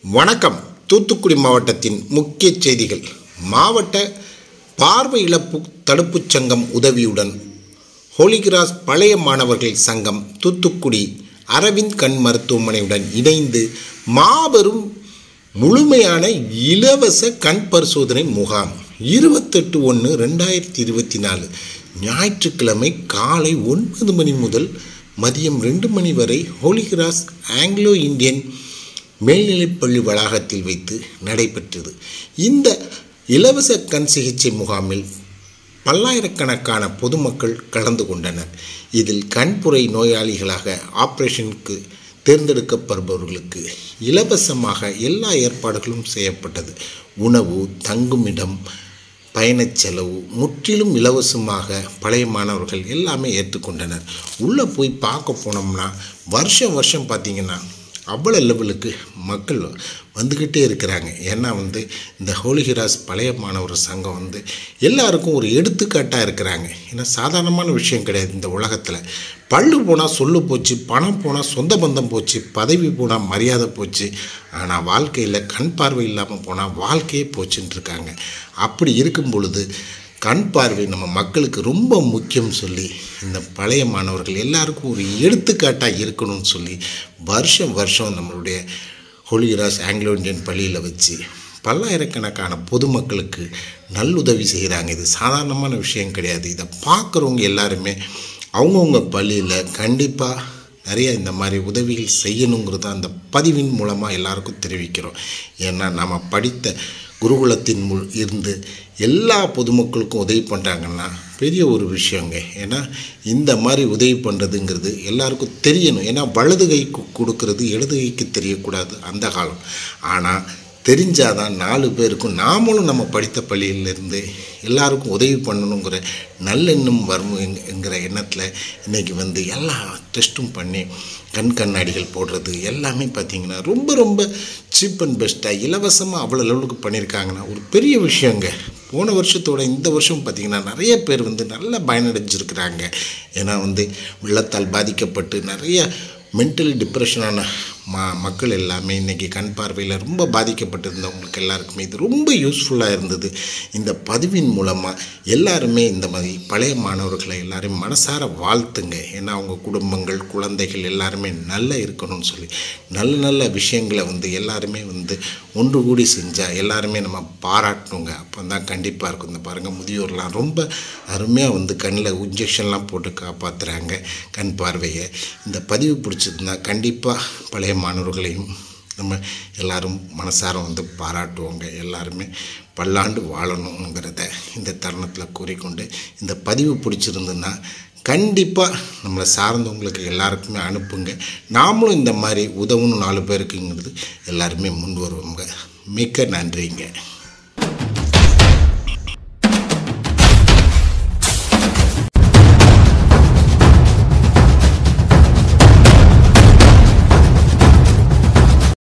வணக்கம் தூத்துக்குடி மாவட்டத்தின் முக்கிய செய்திகள் மாவட்ட பார்வை இழப்பு தடுப்புச் சங்கம் உதவியுடன் ஹோலிகிராஸ் பழைய மாணவர்கள் சங்கம் தூத்துக்குடி அரவிந்த் கண் மருத்துவமனையுடன் இணைந்து மாபெரும் முழுமையான இலவச கண் பரிசோதனை முகாம் இருபத்தெட்டு ஒன்று ரெண்டாயிரத்தி இருபத்தி நாலு ஞாயிற்றுக்கிழமை காலை ஒன்பது மணி முதல் மதியம் ரெண்டு மணி வரை ஹோலிகிராஸ் ஆங்கிலோ இந்தியன் மேல்நிலைப்பள்ளி வளாகத்தில் வைத்து நடைபெற்றது இந்த இலவச கண் சிகிச்சை முகாமில் பல்லாயிரக்கணக்கான பொதுமக்கள் கலந்து கொண்டனர் இதில் கண்புரை நோயாளிகளாக ஆபரேஷனுக்கு தேர்ந்தெடுக்கப்படுபவர்களுக்கு இலவசமாக எல்லா ஏற்பாடுகளும் செய்யப்பட்டது உணவு தங்குமிடம் பயணச் செலவு முற்றிலும் இலவசமாக பழைய மாணவர்கள் எல்லாமே ஏற்றுக்கொண்டனர் உள்ளே போய் பார்க்க போனோம்னா வருஷம் வருஷம் பார்த்திங்கன்னா அவ்வளோ லெவலுக்கு மக்கள் வந்துக்கிட்டே இருக்கிறாங்க ஏன்னா வந்து இந்த ஹோலிகிராஸ் பழைய மாணவர் சங்கம் வந்து எல்லாருக்கும் ஒரு எடுத்துக்காட்டாக இருக்கிறாங்க ஏன்னா சாதாரணமான விஷயம் கிடையாது இந்த உலகத்தில் பல்லு போனால் சொல்லு போச்சு பணம் போனால் சொந்த பந்தம் போச்சு பதவி போனால் மரியாதை போச்சு ஆனால் வாழ்க்கையில் கண் பார்வை இல்லாமல் போனால் வாழ்க்கையே போச்சுன்னு இருக்காங்க அப்படி இருக்கும் பொழுது கண் பார்வை நம்ம மக்களுக்கு ரொம்ப முக்கியம் சொல்லி இந்த பழைய மாணவர்கள் எல்லாருக்கும் ஒரு எடுத்துக்காட்டாக இருக்கணும்னு சொல்லி வருஷம் வருஷம் நம்மளுடைய ஹோலிகிராஸ் ஆங்கிலோ இந்தியன் பள்ளியில் வச்சு பல்லாயிரக்கணக்கான பொதுமக்களுக்கு நல்லுதவி செய்கிறாங்க இது சாதாரணமான விஷயம் கிடையாது இதை பார்க்குறவங்க எல்லாருமே அவங்கவுங்க பள்ளியில் கண்டிப்பாக நிறைய இந்த மாதிரி உதவிகள் செய்யணுங்கிறது அந்த பதிவின் மூலமாக எல்லாருக்கும் தெரிவிக்கிறோம் ஏன்னா நம்ம படித்த குருகுலத்தின் முள் இருந்து எல்லா பொதுமக்களுக்கும் உதவி பண்ணுறாங்கன்னா பெரிய ஒரு விஷயங்க ஏன்னா இந்த மாதிரி உதவி பண்ணுறதுங்கிறது எல்லாருக்கும் தெரியணும் ஏன்னா வலது கைக்கு கொடுக்கறது இடது கைக்கு தெரியக்கூடாது அந்த காலம் ஆனால் தெரிஞ்சாதான் நாலு பேருக்கும் நாமளும் நம்ம படித்த பள்ளியிலேருந்து எல்லாருக்கும் உதவி பண்ணணுங்கிற நல்லெண்ணம் வரும் என்கிற எண்ணத்தில் இன்றைக்கி வந்து எல்லா டெஸ்ட்டும் பண்ணி கண் கண்ணாடிகள் போடுறது எல்லாமே பார்த்திங்கன்னா ரொம்ப ரொம்ப சீப் அண்ட் பெஸ்ட்டாக இலவசமாக அவ்வளோ லெவலுக்கு பண்ணியிருக்காங்கன்னா ஒரு பெரிய விஷயங்க போன வருஷத்தோட இந்த வருஷம் பார்த்திங்கன்னா நிறைய பேர் வந்து நல்லா பயனடைஞ்சிருக்கிறாங்க ஏன்னா வந்து வெள்ளத்தால் பாதிக்கப்பட்டு நிறைய மென்டலி டிப்ரெஷனான ம மக்கள் எல்லாமே இன்றைக்கி கண் பார்வையில் ரொம்ப பாதிக்கப்பட்டிருந்தவங்களுக்கு எல்லாருக்குமே இது ரொம்ப யூஸ்ஃபுல்லாக இருந்தது இந்த பதிவின் மூலமாக எல்லாருமே இந்த மாதிரி பழைய மாணவர்களை எல்லாரும் மனசார வாழ்த்துங்க ஏன்னா அவங்க குடும்பங்கள் குழந்தைகள் எல்லாருமே நல்லா இருக்கணும்னு சொல்லி நல்ல நல்ல விஷயங்களை வந்து எல்லாருமே வந்து ஒன்று கூடி செஞ்சால் எல்லாருமே நம்ம பாராட்டணுங்க அப்போ தான் கண்டிப்பாக இருக்கும் இந்த பாருங்கள் முதியோர்லாம் ரொம்ப அருமையாக வந்து கண்ணில் இன்ஜெக்ஷன்லாம் போட்டு காப்பாற்றுறாங்க கண் பார்வையை இந்த பதிவு பிடிச்சிருந்தா கண்டிப்பாக பழைய மாணவர்களையும் நம்ம எல்லாரும் மனசார வந்து பாராட்டுவோங்க எல்லாருமே பல்லாண்டு வாழணுங்கிறத இந்த தருணத்தில் கூறிக்கொண்டு இந்த பதிவு பிடிச்சிருந்துன்னா கண்டிப்பாக நம்மளை சார்ந்தவங்களுக்கு எல்லாருக்குமே அனுப்புங்க நாமளும் இந்த மாதிரி உதவணும் நாலு பேருக்குங்கிறது எல்லாருமே முன் வருவோங்க மிக்க நன்றிங்க